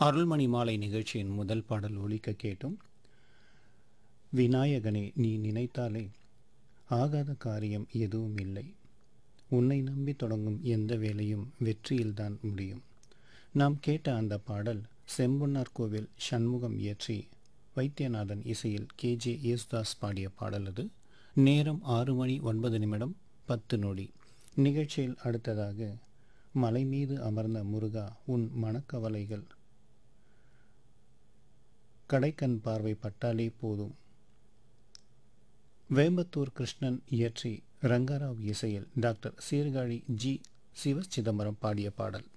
அருள்மணி மாலை நிகழ்ச்சியின் முதல் பாடல் ஒலிக்க கேட்டும் விநாயகனே நீ நினைத்தாலே ஆகாத காரியம் எதுவும் இல்லை உன்னை நம்பி தொடங்கும் எந்த வேலையும் வெற்றியில்தான் முடியும் நாம் கேட்ட அந்த பாடல் செம்பொன்னார் கோவில் சண்முகம் இயற்றி வைத்தியநாதன் இசையில் கே ஜே யேசுதாஸ் பாடிய பாடல் அது நேரம் ஆறு மணி ஒன்பது நிமிடம் பத்து நொடி நிகழ்ச்சியில் அடுத்ததாக மலை மீது அமர்ந்த முருகா உன் மனக்கவலைகள் கடைக்கண் பார்வை பட்டாலே போதும் வேம்பத்தூர் கிருஷ்ணன் இயற்றி ரங்கராவ் இசையில் டாக்டர் சீர்காழி ஜி சிவ சிதம்பரம் பாடிய பாடல்